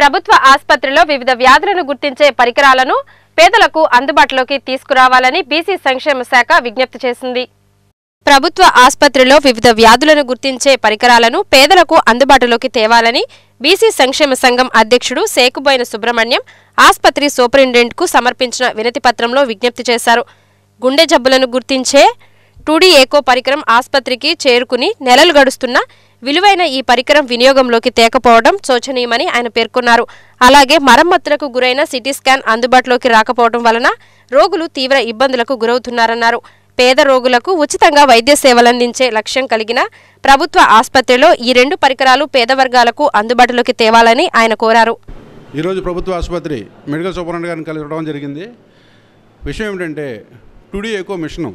ప్రభుత్వ ఆసుపత్రిలో వివిధ వ్యాధులను గుర్తించే పరికరాలను పేదలకు అందుబాటులోకి తీసుకురావాలని బీసీ సంక్షేమ శాఖ విజ్ఞప్తి చేసింది ప్రభుత్వ ఆసుపత్రిలో వివిధ వ్యాధులను గుర్తించే పరికరాలను పేదలకు అందుబాటులోకి తేవాలని బీసీ సంక్షేమ సంఘం అధ్యక్షుడు సేకుబోయిన సుబ్రహ్మణ్యం ఆసుపత్రి సూపరింటెండెంట్కు సమర్పించిన వినతి పత్రంలో విజ్ఞప్తి చేశారు గుండె జబ్బులను గుర్తించే టూడీ ఏకో పరికరం ఆసుపత్రికి చేరుకుని నెలలు గడుస్తున్నా విలువైన ఈ పరికరం వినియోగంలోకి తేకపోవడం శోచనీయమని ఆయన పేర్కొన్నారు అలాగే మరమ్మతులకు గురైన సిటీ స్కాన్ అందుబాటులోకి రాకపోవడం వలన రోగులు తీవ్ర ఇబ్బందులకు గురవుతున్నారన్నారు పేద రోగులకు ఉచితంగా వైద్య సేవలందించే లక్ష్యం కలిగిన ప్రభుత్వ ఆసుపత్రిలో ఈ రెండు పరికరాలు పేద వర్గాలకు అందుబాటులోకి తేవాలని ఆయన కోరారు ఈరోజు ప్రభుత్వ ఆసుపత్రి మెడికల్ సూపరింటెండెంట్ గారిని కలవడం జరిగింది విషయం ఏమిటంటే టుడీ ఎకో మిషను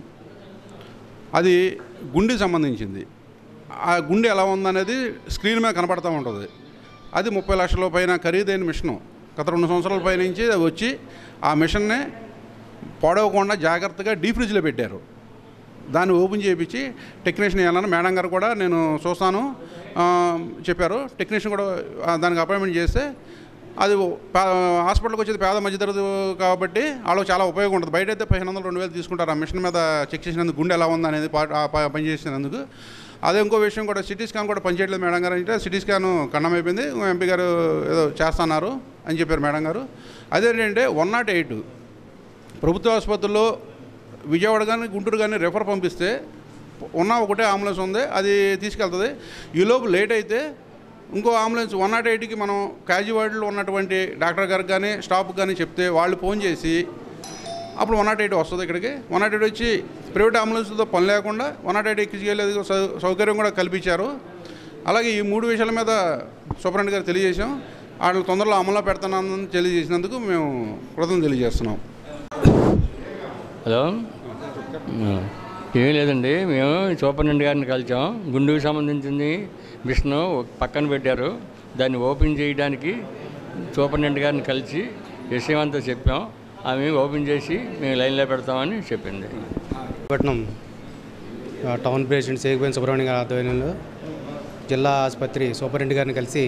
అది గుండెకి సంబంధించింది ఆ గుండె ఎలా ఉందనేది స్క్రీన్ మీద కనపడతా ఉంటుంది అది ముప్పై లక్షల పైన ఖరీదైన మిషను గత రెండు సంవత్సరాల పై నుంచి అది వచ్చి ఆ మిషన్ని పొడవకుండా జాగ్రత్తగా డీ ఫ్రిడ్జ్లో పెట్టారు దాన్ని ఓపెన్ చేయించి టెక్నీషియన్ వెళ్ళాను మేడం గారు కూడా నేను చూస్తాను ఆ, చెప్పారు టెక్నీషియన్ కూడా ఆ, దానికి అపాయింట్మెంట్ చేస్తే అది పే- హాస్పిటల్కి వచ్చేది పేద మధ్యతరగతి కాబట్టి వాళ్ళకి చాలా ఉపయోగం ఉంటుంది బయట అయితే పదిహేను వందలు రెండు వేలు తీసుకుంటారు ఆ మిషన్ మీద చెక్ చేసినందుకు గుండె ఎలా ఉంది అనేది పా- ఆ ప- పని చేసినందుకు అదే ఇంకో విషయం కూడా సిటీ స్కాన్ కూడా పనిచేయట్లేదు మేడం గారు అంటే సిటీ స్కాన్ ఖండం అయిపోయింది ఎంపీ గారు ఏదో చేస్తున్నారు అని చెప్పారు మేడం గారు అదేంటంటే వన్ నాట్ ఎయిట్ ప్రభుత్వ ఆసుపత్రుల్లో విజయవాడ కానీ గుంటూరు కానీ రెఫర్ పంపిస్తే ఉన్న ఒకటే అంబులెన్స్ ఉంది అది తీసుకెళ్తుంది ఈలోపు లేట్ అయితే ఇంకో అంబులెన్స్ వన్ నాట్ ఎయిట్కి మనం క్యాజువాలిటీలో ఉన్నటువంటి డాక్టర్ గారికి కానీ స్టాఫ్కి కానీ చెప్తే వాళ్ళు ఫోన్ చేసి అప్పుడు వన్ నాట్ ఎయిట్ వస్తుంది ఇక్కడికి వన్ నాట్ ఎయిట్ వచ్చి ప్రైవేట్ అంబులెన్స్తో పని లేకుండా వన్ నాట్ ఎయిట్ ఎక్కించుకెళ్ళేది సౌ- సౌకర్యం కూడా కల్పించారు అలాగే ఈ మూడు విషయాల మీద సూపరింటెండెంట్ గారు తెలియజేశాం వాళ్ళు తొందరలో అమల్లో పెడుతున్నానని తెలియజేసినందుకు మేము కృతజ్ఞతలు తెలియజేస్తున్నాం హలో ఆ, ఏమీ లేదండి మేము సూపరింటెండెంట్ గారిని కలిసాం గుండెకు సంబంధించింది మిషన్ పక్కన పెట్టారు దాన్ని ఓపెన్ చేయడానికి సూపరింటెండెంట్ గారిని కలిసి విషయం అంతా చెప్పాం ఆమె ఓపెన్ చేసి మేము లైన్లో పెడతామని చెప్పింది పట్నం ఆ, టౌన్ ప్రెసిడెంట్ సేగుబైన సుబ్రహ్మణ్యం గారి ఆధ్వర్యంలో జిల్లా ఆసుపత్రి సూపరింటెండెంట్ గారిని కలిసి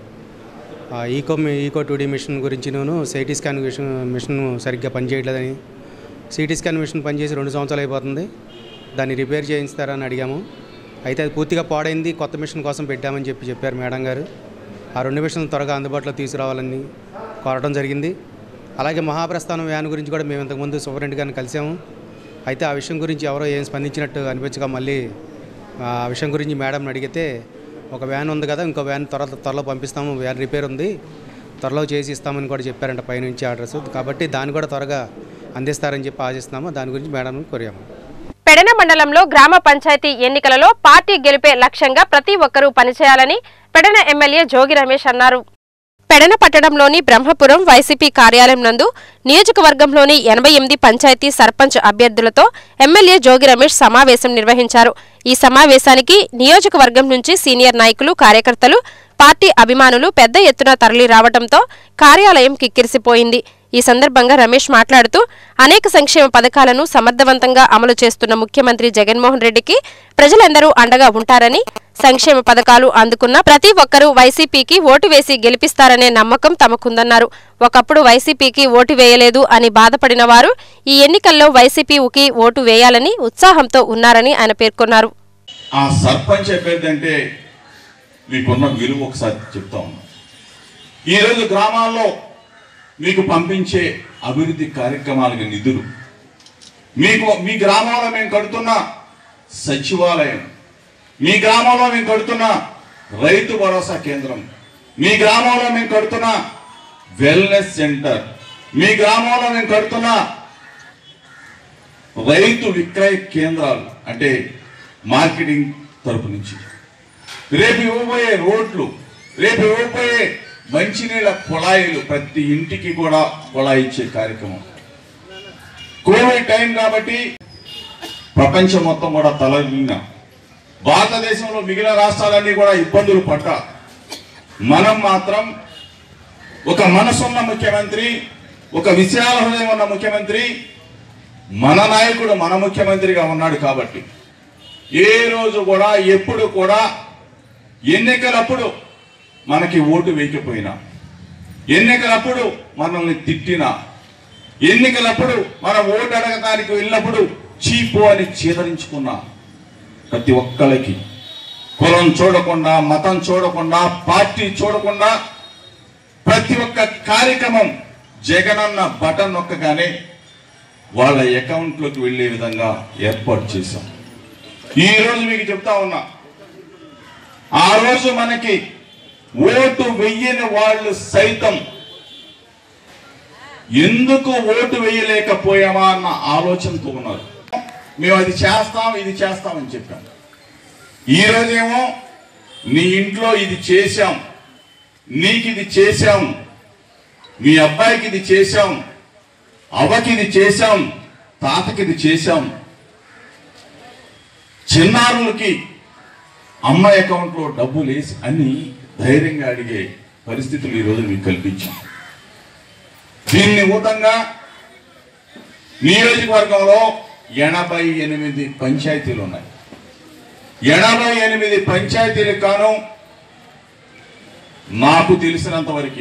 ఆ, ఈకో మీ- ఈకో టూడీ మిషన్ గురించి నేను సిటీ స్కాన్ మిషన్ మిషన్ సరిగ్గా పనిచేయట్లేదని సిటీ స్కాన్ మిషన్ పనిచేసి రెండు సంవత్సరాలు అయిపోతుంది దాన్ని రిపేర్ చేయిస్తారని అడిగాము అయితే అది పూర్తిగా పాడైంది కొత్త మిషన్ కోసం పెట్టామని చెప్పి చెప్పారు మేడం గారు ఆ రెండు మిషన్లు త్వరగా అందుబాటులో తీసుకురావాలని కోరడం జరిగింది అలాగే మహాప్రస్థానం వ్యాన్ గురించి కూడా మేము ఇంతకుముందు సూపరింటెండెంట్ గారిని కలిసాము అయితే ఆ విషయం గురించి ఎవరో ఏం స్పందించినట్టు అనిపించగా మళ్ళీ ఆ విషయం గురించి మేడంని అడిగితే ఒక వ్యాన్ ఉంది కదా ఇంకో వ్యాన్ త్వర త్వరలో పంపిస్తాము వ్యాన్ రిపేర్ ఉంది త్వరలో చేసి ఇస్తామని కూడా చెప్పారంట పైనుంచి అడ్రస్ కాబట్టి దాన్ని కూడా త్వరగా అందిస్తారని చెప్పి ఆశిస్తున్నాము దాని గురించి మేడం కోరాము పెడన మండలంలో గ్రామ పంచాయతీ ఎన్నికలలో పార్టీ గెలిపే లక్ష్యంగా ప్రతి ఒక్కరూ పనిచేయాలని పెడన ఎమ్మెల్యే జోగి రమేష్ అన్నారు పెడన పట్టణంలోని బ్రహ్మపురం వైసీపీ కార్యాలయం నందు నియోజకవర్గంలోని ఎనభై ఎనిమిది పంచాయతీ సర్పంచ్ అభ్యర్థులతో ఎమ్మెల్యే జోగి రమేష్ సమావేశం నిర్వహించారు ఈ సమావేశానికి నియోజకవర్గం నుంచి సీనియర్ నాయకులు కార్యకర్తలు పార్టీ అభిమానులు పెద్ద ఎత్తున తరలి రావడంతో కార్యాలయం కిక్కిరిసిపోయింది ఈ సందర్భంగా రమేష్ మాట్లాడుతూ అనేక సంక్షేమ పథకాలను సమర్థవంతంగా అమలు చేస్తున్న ముఖ్యమంత్రి జగన్మోహన్ రెడ్డికి ప్రజలందరూ అండగా ఉంటారని సంక్షేమ పథకాలు అందుకున్న ప్రతి ఒక్కరూ వైసీపీకి ఓటు వేసి గెలిపిస్తారనే నమ్మకం తమకుందన్నారు ఒకప్పుడు వైసీపీకి ఓటు వేయలేదు అని బాధపడిన వారు ఈ ఎన్నికల్లో వైసీపీకి ఓటు వేయాలని ఉత్సాహంతో ఉన్నారని ఆయన పేర్కొన్నారు ఆ సర్పంచ్ అభ్యర్థి అంటే మీకున్న విలువ ఒకసారి చెప్తా ఉన్నా ఈరోజు గ్రామాల్లో మీకు పంపించే అభివృద్ధి కార్యక్రమాలకు నిధులు మీకు మీ గ్రామంలో మేము కడుతున్న సచివాలయం మీ గ్రామంలో మేము కడుతున్న రైతు భరోసా కేంద్రం మీ గ్రామంలో మేము కడుతున్న వెల్నెస్ సెంటర్ మీ గ్రామంలో మేము కడుతున్న రైతు విక్రయ కేంద్రాలు అంటే మార్కెటింగ్ తరపు నుంచి రేపు ఇవ్వబోయే రోడ్లు రేపు ఇవ్వబోయే మంచినీళ్ళ కుళాయిలు ప్రతి ఇంటికి కూడా కుళాయి ఇచ్చే కార్యక్రమం కోవిడ్ టైం కాబట్టి ప్రపంచం మొత్తం కూడా తలగిన భారతదేశంలో మిగిలిన రాష్ట్రాలన్నీ కూడా ఇబ్బందులు పడ్డ మనం మాత్రం ఒక మనసున్న ముఖ్యమంత్రి ఒక విశాల హృదయం ఉన్న ముఖ్యమంత్రి మన నాయకుడు మన ముఖ్యమంత్రిగా ఉన్నాడు కాబట్టి ఏ రోజు కూడా ఎప్పుడు కూడా ఎన్నికలప్పుడు మనకి ఓటు వేయకపోయినా ఎన్నికలప్పుడు మనల్ని తిట్టినా ఎన్నికలప్పుడు మనం ఓటు అడగటానికి వెళ్ళినప్పుడు చీపు అని చీదరించుకున్నా ప్రతి ఒక్కరికి కులం చూడకుండా మతం చూడకుండా పార్టీ చూడకుండా ప్రతి ఒక్క కార్యక్రమం జగనన్న బటన్ నొక్కగానే వాళ్ళ అకౌంట్లోకి వెళ్ళే విధంగా ఏర్పాటు చేశాం ఈ రోజు మీకు చెప్తా ఉన్నా ఆ రోజు మనకి ఓటు వెయ్యని వాళ్ళు సైతం ఎందుకు ఓటు వేయలేకపోయామా అన్న ఆలోచనతో ఉన్నారు మేము అది చేస్తాం ఇది చేస్తాం అని చెప్పాం ఈ రోజేమో నీ ఇంట్లో ఇది చేశాం నీకు ఇది చేశాం మీ అబ్బాయికి ఇది చేశాం అవ్వకి ఇది చేశాం తాతకి ఇది చేశాం చిన్నారులకి అమ్మ అకౌంట్లో డబ్బులు వేసి అని ధైర్యంగా అడిగే పరిస్థితులు ఈ రోజు మీకు కల్పించాం దీన్ని ఊతంగా నియోజకవర్గంలో ఎనభై ఎనిమిది పంచాయతీలు ఉన్నాయి ఎనభై ఎనిమిది పంచాయతీలకు కాను నాకు తెలిసినంత వరకు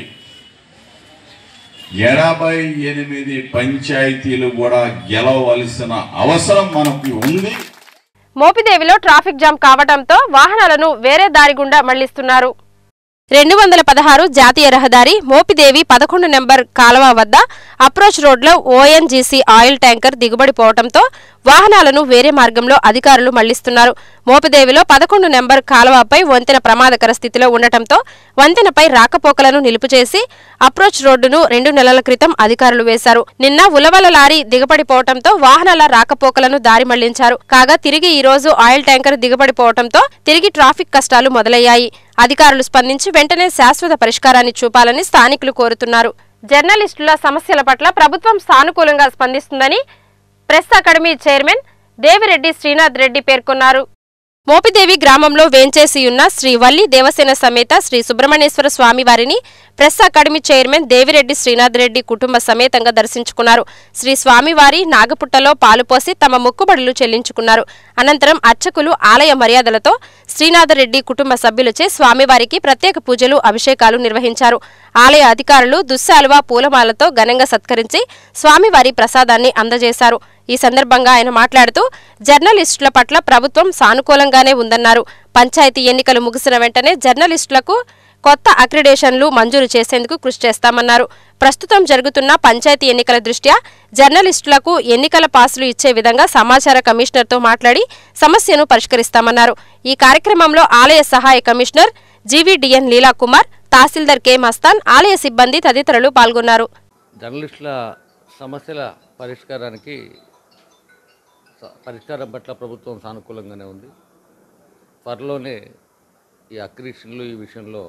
ఎనభై ఎనిమిది పంచాయతీలు కూడా గెలవలసిన అవసరం మనకి ఉంది మోపిదేవిలో ట్రాఫిక్ జామ్ కావడంతో వాహనాలను వేరే దారి గుండా మళ్లిస్తున్నారు రెండు వందల పదహారు జాతీయ రహదారి మోపిదేవి పదకొండు నెంబర్ కాలువ వద్ద అప్రోచ్ రోడ్లో ఓఎన్జీసీ ఆయిల్ ట్యాంకర్ దిగుబడిపోవడంతో వాహనాలను వేరే మార్గంలో అధికారులు మళ్లిస్తున్నారు మోపిదేవిలో పదకొండు నెంబర్ కాలువపై వంతెన ప్రమాదకర స్థితిలో ఉండటంతో వంతెనపై రాకపోకలను నిలుపు చేసి అప్రోచ్ రోడ్డును రెండు నెలల క్రితం అధికారులు వేశారు నిన్న ఉలవల లారీ దిగబడిపోవడంతో వాహనాల రాకపోకలను దారి మళ్లించారు కాగా తిరిగి ఈ రోజు ఆయిల్ ట్యాంకర్ దిగబడిపోవడంతో తిరిగి ట్రాఫిక్ కష్టాలు మొదలయ్యాయి అధికారులు స్పందించి వెంటనే శాశ్వత పరిష్కారాన్ని చూపాలని స్థానికులు కోరుతున్నారు జర్నలిస్టుల సమస్యల పట్ల ప్రభుత్వం సానుకూలంగా స్పందిస్తుందని press academy chairman Devireddy Srinath Reddy పేర్కొన్నారు మోపిదేవి గ్రామంలో వేంచేసియున్న శ్రీ వల్లి దేవసేన సమేత శ్రీ సుబ్రహ్మణ్యేశ్వర స్వామి వారిని press academy chairman Devireddy Srinath Reddy కుటుంబ సమేతంగా దర్శించుకున్నారు శ్రీ స్వామివారి నాగపుట్టలో పాలు పోసి తమ మొక్కుబడులు చెల్లించుకున్నారు అనంతరం అర్చకులు ఆలయ మర్యాదలతో శ్రీనాథరెడ్డి కుటుంబ సభ్యులచే స్వామివారికి ప్రత్యేక పూజలు అభిషేకాలు నిర్వహించారు ఆలయ అధికారులు దుస్సాలువ పూలమాలతో ఘనంగా సత్కరించి స్వామివారి ప్రసాదాన్ని అందజేశారు ఈ సందర్భంగా ఆయన మాట్లాడుతూ జర్నలిస్టుల పట్ల ప్రభుత్వం సానుకూలంగానే ఉందన్నారు పంచాయతీ ఎన్నికలు ముగిసిన వెంటనే జర్నలిస్టులకు కొత్త అక్రిడేషన్లు మంజూరు చేసేందుకు కృషి చేస్తామన్నారు ప్రస్తుతం జరుగుతున్న పంచాయతీ ఎన్నికల దృష్ట్యా జర్నలిస్టులకు ఎన్నికల పాసులు ఇచ్చే విధంగా సమాచార కమిషనర్తో మాట్లాడి సమస్యను పరిష్కరిస్తామన్నారు ఈ కార్యక్రమంలో ఆలయ సహాయ commissioner GVDN Leelakumar tahsildar K Mastan ఆలయ సిబ్బంది తదితరులు పాల్గొన్నారు జర్నలిస్టుల సమస్యల పరిష్కారానికి స- పరిష్కారం పట్ల ప్రభుత్వం సానుకూలంగానే ఉంది త్వరలోనే ఈ అక్రిషన్లు ఈ విషయంలో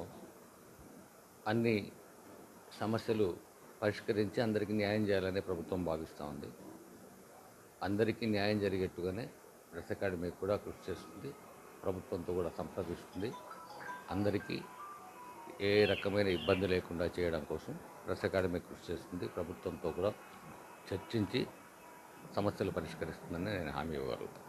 అన్ని సమస్యలు పరిష్కరించి అందరికీ న్యాయం చేయాలని ప్రభుత్వం భావిస్తూ ఉంది అందరికీ న్యాయం జరిగేట్టుగానే ప్రెస్ అకాడమీ కూడా కృషి చేస్తుంది ప్రభుత్వంతో కూడా సంప్రదిస్తుంది అందరికీ ఏ రకమైన ఇబ్బంది లేకుండా చేయడం కోసం ప్రెస్ అకాడమీ కృషి చేస్తుంది ప్రభుత్వంతో కూడా చర్చించి సమస్యలు పరిష్కరిస్తుందని నేను హామీ ఇవ్వగలుగుతాను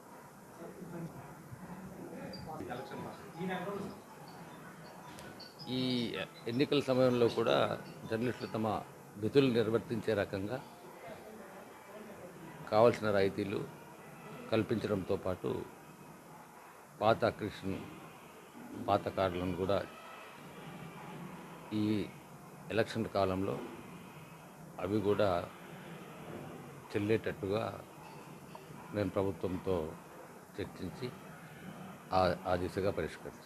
ఈ ఎన్నికల సమయంలో కూడా జర్నలిస్టులు తమ విధులు నిర్వర్తించే రకంగా కావాల్సిన రాయితీలు కల్పించడంతో పాటు పాత అక్రిషన్ పాత కార్డులను కూడా ఈ ఎలక్షన్ కాలంలో అవి కూడా చెల్లేటట్టుగా నేను ప్రభుత్వంతో చర్చించి ఆ ఆ దిశగా పరిష్కరిస్తాను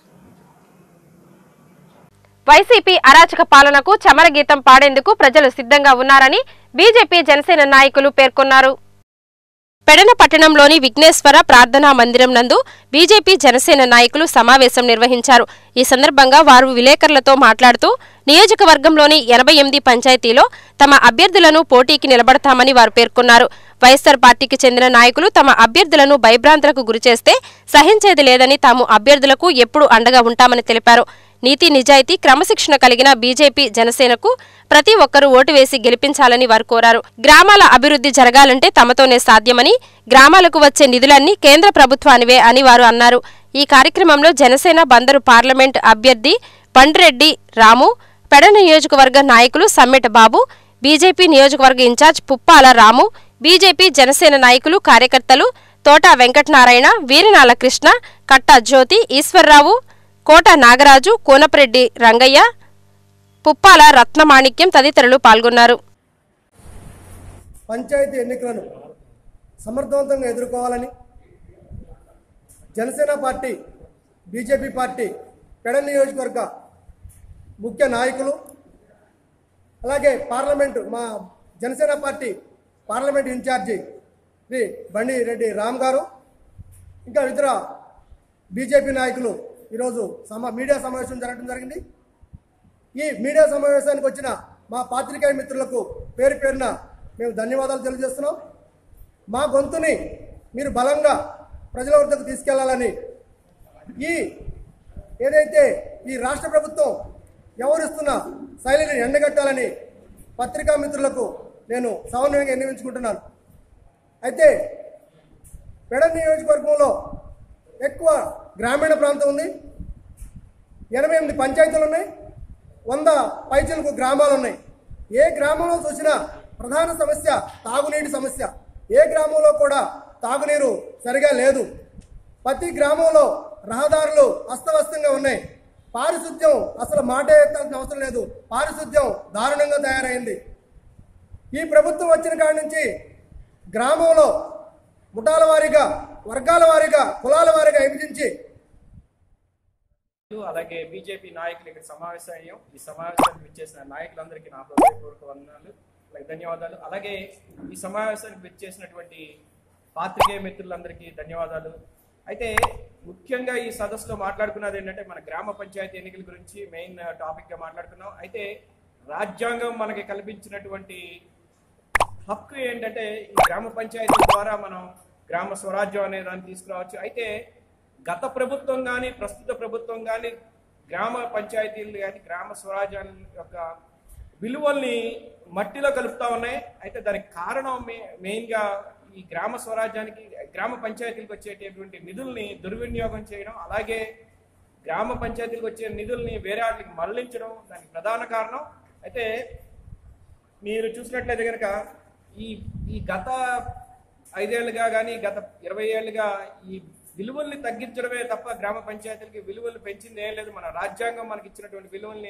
వైసీపీ అరాచక పాలనకు చమరగీతం పాడేందుకు ప్రజలు సిద్ధంగా ఉన్నారని బీజేపీ జనసేన నాయకులు పేర్కొన్నారు పెడన పట్టణంలోని విఘ్నేశ్వర ప్రార్థనా మందిరం నందు బీజేపీ జనసేన నాయకులు సమావేశం నిర్వహించారు ఈ సందర్భంగా వారు విలేకరులతో మాట్లాడుతూ నియోజకవర్గంలోని ఎనభై ఎనిమిది పంచాయతీలో తమ అభ్యర్థులను పోటీకి నిలబడతామని వారు పేర్కొన్నారు వైఎస్సార్ పార్టీకి చెందిన నాయకులు తమ అభ్యర్థులను భయభ్రాంతులకు గురిచేస్తే సహించేది లేదని తాము అభ్యర్థులకు ఎప్పుడూ అండగా ఉంటామని తెలిపారు నీతి నిజాయితీ క్రమశిక్షణ కలిగిన బీజేపీ జనసేనకు ప్రతి ఒక్కరూ ఓటు వేసి గెలిపించాలని వారు కోరారు గ్రామాల అభివృద్ధి జరగాలంటే తమతోనే సాధ్యమని గ్రామాలకు వచ్చే నిధులన్నీ కేంద్ర ప్రభుత్వానివే అని వారు అన్నారు ఈ కార్యక్రమంలో జనసేన బందరు పార్లమెంట్ అభ్యర్థి బండ్రెడ్డి రాము పెడ నియోజకవర్గ నాయకులు సమ్మెట బాబు బీజేపీ నియోజకవర్గ ఇన్ఛార్జ్ పుప్పాల రాము బీజేపీ జనసేన నాయకులు కార్యకర్తలు తోట వెంకటనారాయణ వీరనాల కృష్ణ కట్టా జ్యోతి ఈశ్వర్రావు కోట నాగరాజు కోనపరెడ్డి రంగయ్య పుప్పాల రత్నమాణిక్యం తదితరులు పాల్గొన్నారు పంచాయతీ ఎన్నికలను సమర్థవంతంగా ఎదుర్కోవాలని జనసేన పార్టీ బీజేపీ పార్టీ పెడ నియోజకవర్గ ముఖ్య నాయకులు అలాగే పార్లమెంటు మా Janasena party parliament incharge Shri Bandi Reddy Ram గారు ఇంకా ఇతర బీజేపీ నాయకులు ఈరోజు సమా మీడియా సమావేశం జరగడం జరిగింది ఈ మీడియా సమావేశానికి వచ్చిన మా పాత్రికేయ మిత్రులకు పేరు పేరున మేము ధన్యవాదాలు తెలియజేస్తున్నాం మా గొంతుని మీరు బలంగా ప్రజల వద్దకు తీసుకెళ్లాలని ఈ ఏదైతే ఈ రాష్ట్ర ప్రభుత్వం వ్యవహరిస్తున్న శైలిని ఎండగట్టాలని పత్రికా మిత్రులకు నేను సమన్వయంగా ఎన్నిమించుకుంటున్నాను అయితే పెడ నియోజకవర్గంలో ఎక్కువ గ్రామీణ ప్రాంతం ఉంది ఎనభై ఎనిమిది పంచాయతీలు ఉన్నాయి వంద పైచలకు గ్రామాలు ఉన్నాయి ఏ గ్రామంలో చూసినా ప్రధాన సమస్య తాగునీటి సమస్య ఏ గ్రామంలో కూడా తాగునీరు సరిగా లేదు ప్రతి గ్రామంలో రహదారులు అస్తవ్యస్తంగా ఉన్నాయి పారిశుద్ధ్యం అసలు మాట ఎత్తాల్సిన అవసరం లేదు పారిశుద్ధ్యం దారుణంగా తయారైంది ఈ ప్రభుత్వం వచ్చిన కాడి నుంచి గ్రామంలో ముఠాల వారీగా వర్గాల వారీగా కులాల వారీగా విభజించి అలాగే బీజేపీ నాయకులు ఇక్కడ సమావేశం అయ్యాం ఈ సమావేశానికి విచ్చేసిన నాయకులందరికీ నా హృదయపూర్వక వందనాలు అలాగే ధన్యవాదాలు అలాగే ఈ సమావేశానికి విచ్చేసినటువంటి పాత్రికేయ మిత్రులందరికీ ధన్యవాదాలు అయితే ముఖ్యంగా ఈ సదస్సులో మాట్లాడుకున్నది ఏంటంటే మన గ్రామ పంచాయతీ ఎన్నికల గురించి మెయిన్ టాపిక్ గా మాట్లాడుకున్నాం అయితే రాజ్యాంగం మనకి కల్పించినటువంటి హక్కు ఏంటంటే ఈ గ్రామ పంచాయతీ ద్వారా మనం గ్రామ స్వరాజ్యం అనే దాన్ని తీసుకురావచ్చు అయితే గత ప్రభుత్వం కానీ ప్రస్తుత ప్రభుత్వం కానీ గ్రామ పంచాయతీలు కానీ గ్రామ స్వరాజ్యాల యొక్క విలువల్ని మట్టిలో కలుపుతా ఉన్నాయి అయితే దానికి కారణం మే- మెయిన్గా ఈ గ్రామ స్వరాజ్యానికి గ్రామ పంచాయతీలకు వచ్చేటటువంటి నిధుల్ని దుర్వినియోగం చేయడం అలాగే గ్రామ పంచాయతీలకు వచ్చే నిధుల్ని వేరే వాటికి మరలించడం దానికి ప్రధాన కారణం అయితే మీరు చూసినట్లయితే కనుక ఈ ఈ గత ఐదేళ్లుగా కానీ గత ఇరవై ఏళ్ళుగా ఈ విలువల్ని తగ్గించడమే తప్ప గ్రామ పంచాయతీలకి విలువలు పెంచింది ఏం లేదు మన రాజ్యాంగం మనకి ఇచ్చినటువంటి విలువల్ని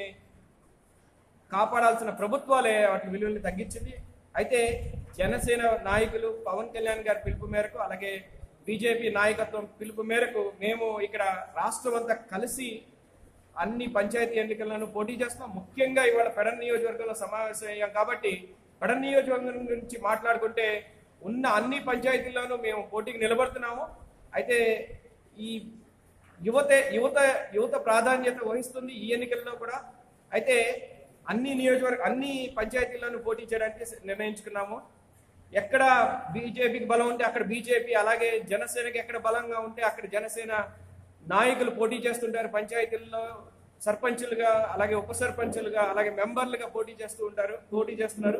కాపాడాల్సిన ప్రభుత్వాలే వాటి విలువల్ని తగ్గించింది అయితే జనసేన నాయకులు పవన్ కళ్యాణ్ గారి పిలుపు మేరకు అలాగే బీజేపీ నాయకత్వం పిలుపు మేరకు మేము ఇక్కడ రాష్ట్రం అంతా కలిసి అన్ని పంచాయతీ ఎన్నికలను పోటీ చేస్తున్నాం ముఖ్యంగా ఇవాళ పెడన్ నియోజకవర్గంలో సమావేశం అయ్యాం కాబట్టి పెడన్ నియోజకవర్గం గురించి మాట్లాడుకుంటే ఉన్న అన్ని పంచాయతీల్లోనూ మేము పోటీకి నిలబడుతున్నాము అయితే ఈ యువత యువత యువత ప్రాధాన్యత వహిస్తుంది ఈ ఎన్నికల్లో కూడా అయితే అన్ని నియోజకవర్గ అన్ని పంచాయతీలను పోటీ చేయడానికి నిర్ణయించుకున్నాము ఎక్కడ బీజేపీకి బలం ఉంటే అక్కడ బీజేపీ అలాగే జనసేనకి ఎక్కడ బలంగా ఉంటే అక్కడ జనసేన నాయకులు పోటీ చేస్తుంటారు పంచాయతీల్లో సర్పంచులుగా అలాగే ఉప సర్పంచులుగా అలాగే మెంబర్లుగా పోటీ చేస్తూ ఉంటారు పోటీ చేస్తున్నారు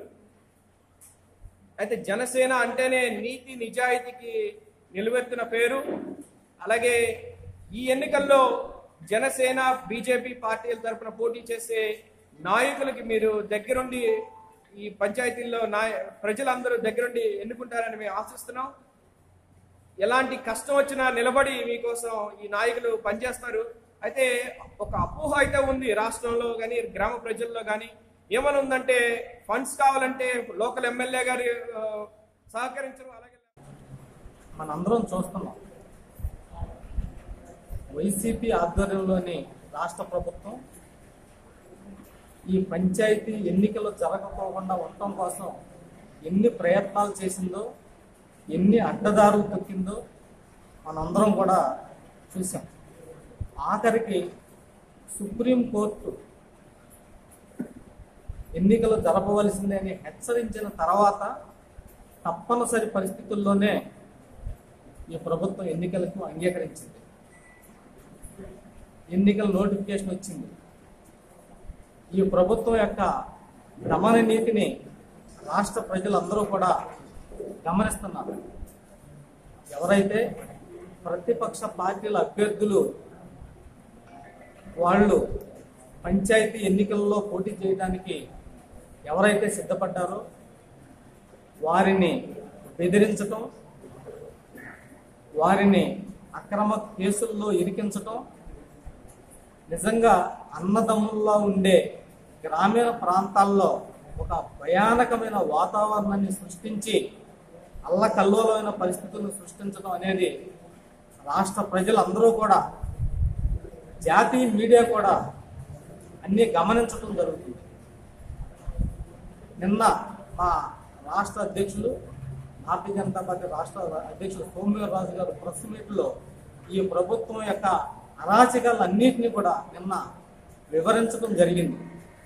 అయితే జనసేన అంటేనే నీతి నిజాయితీకి నిలువెత్తిన పేరు అలాగే ఈ ఎన్నికల్లో జనసేన బీజేపీ పార్టీల తరపున పోటీ చేసే నాయకులకి మీరు దగ్గరుండి ఈ పంచాయతీల్లో నాయ ప్రజలందరూ దగ్గరుండి ఎన్నుకుంటారని మేము ఆశిస్తున్నాం ఎలాంటి కష్టం వచ్చినా నిలబడి మీకోసం ఈ నాయకులు పనిచేస్తారు అయితే ఒక అపోహ అయితే ఉంది రాష్ట్రంలో కానీ గ్రామ ప్రజల్లో కానీ ఏమని ఉందంటే ఫండ్స్ కావాలంటే లోకల్ ఎమ్మెల్యే గారి ఆ, సహకరించడం అలాగే మనందరం చూస్తున్నాం వైసీపీ ఆధ్వర్యంలోని రాష్ట్ర ప్రభుత్వం ఈ పంచాయతీ ఎన్నికలు జరగకోకుండా ఉండటం కోసం ఎన్ని ప్రయత్నాలు చేసిందో ఎన్ని అడ్డదారులు తొక్కిందో మనందరం కూడా చూసాం ఆఖరికి సుప్రీంకోర్టు ఎన్నికలు జరపవలసిందని హెచ్చరించిన తర్వాత తప్పనిసరి పరిస్థితుల్లోనే ఈ ప్రభుత్వం ఎన్నికలకు అంగీకరించింది ఎన్నికల నోటిఫికేషన్ వచ్చింది ఈ ప్రభుత్వం యొక్క గమన నీతిని రాష్ట్ర ప్రజలందరూ కూడా గమనిస్తున్నారు ఎవరైతే ప్రతిపక్ష పార్టీల అభ్యర్థులు వాళ్ళు పంచాయతీ ఎన్నికల్లో పోటీ చేయడానికి ఎవరైతే సిద్ధపడ్డారో వారిని బెదిరించటం వారిని అక్రమ కేసుల్లో ఇరికించటం నిజంగా అన్నదమ్ముల్లో ఉండే గ్రామీణ ప్రాంతాల్లో ఒక భయానకమైన వాతావరణాన్ని సృష్టించి అల్లకల్లోలమైన పరిస్థితులను సృష్టించడం అనేది రాష్ట్ర ప్రజలందరూ కూడా జాతీయ మీడియా కూడా అన్నీ గమనించడం జరుగుతుంది నిన్న మా రాష్ట్ర అధ్యక్షులు భారతీయ జనతా పార్టీ రాష్ట్ర అధ్యక్షులు సోమవీర్రాజు గారు ప్రెస్ మీట్లో ఈ ప్రభుత్వం యొక్క అరాచకాలన్నింటినీ కూడా నిన్న వివరించడం జరిగింది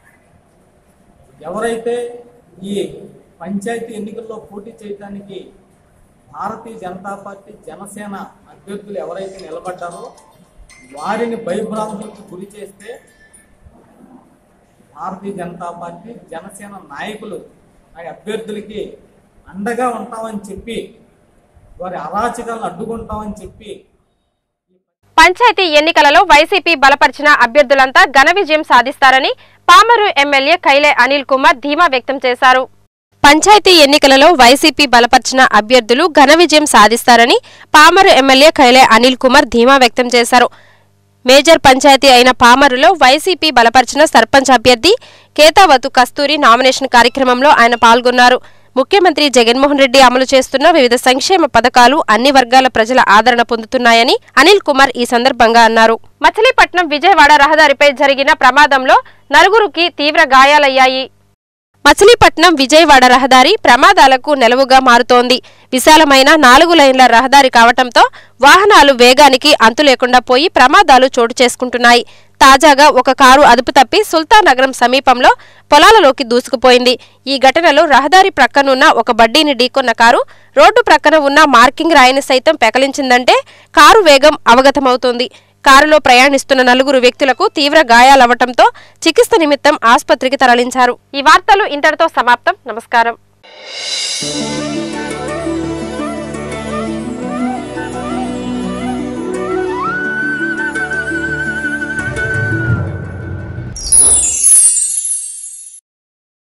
ఎవరైతే ఈ పంచాయతీ ఎన్నికల్లో పోటీ చేయడానికి భారతీయ జనతా పార్టీ జనసేన అభ్యర్థులు ఎవరైతే నిలబడ్డారో వారిని భయభ్రాంతులకు గురి చేస్తే భారతీయ జనతా పార్టీ జనసేన నాయకులు ఆ అభ్యర్థులకి అండగా ఉంటామని చెప్పి వారి అరాచకాలను అడ్డుకుంటామని చెప్పి పంచాయతీ ఎన్నికలలో వైసీపీ బలపరిచిన అభ్యర్థులంతా ఘన విజయం సాధిస్తారని పామరు ఎమ్మెల్యే కైలే అనిల్ కుమార్ ధీమా వ్యక్తం చేశారు పంచాయతీ ఎన్నికలలో వైసీపీ బలపరిచిన అభ్యర్థులు ఘన విజయం సాధిస్తారని పామరు ఎమ్మెల్యే కైలే అనిల్ కుమార్ ధీమా వ్యక్తం చేశారు మేజర్ పంచాయతీ అయిన పామరులో వైసీపీ బలపరిచిన సర్పంచ్ అభ్యర్థి కేతావతు కస్తూరి నామినేషన్ కార్యక్రమంలో ఆయన పాల్గొన్నారు ముఖ్యమంత్రి జగన్మోహన్ రెడ్డి అమలు చేస్తున్న వివిధ సంక్షేమ పథకాలు అన్ని వర్గాల ప్రజల ఆదరణ పొందుతున్నాయని అనిల్ కుమార్ ఈ సందర్భంగా అన్నారు మచిలీపట్నం విజయవాడ రహదారిపై జరిగిన ప్రమాదంలో నలుగురికి తీవ్ర గాయాలయ్యాయి మచిలీపట్నం విజయవాడ రహదారి ప్రమాదాలకు నెలవుగా మారుతోంది విశాలమైన నాలుగు లైన్ల రహదారి కావటంతో వాహనాలు వేగానికి అంతు లేకుండా పోయి ప్రమాదాలు చోటు చేసుకుంటున్నాయి తాజాగా ఒక కారు అదుపు తప్పి సుల్తాన్ నగరం సమీపంలో పొలాలలోకి దూసుకుపోయింది ఈ ఘటనలో రహదారి ప్రక్కనున్న ఒక బడ్డీని ఢీకొన్న కారు రోడ్డు ప్రక్కన ఉన్న మార్కింగ్ రాయిని సైతం పెకలించిందంటే కారు వేగం అవగతమవుతోంది కారులో ప్రయాణిస్తున్న నలుగురు వ్యక్తులకు తీవ్ర గాయాలవ్వటంతో చికిత్స నిమిత్తం ఆసుపత్రికి తరలించారు ఈ వార్తలు ఇంతటితో సమాప్తం నమస్కారం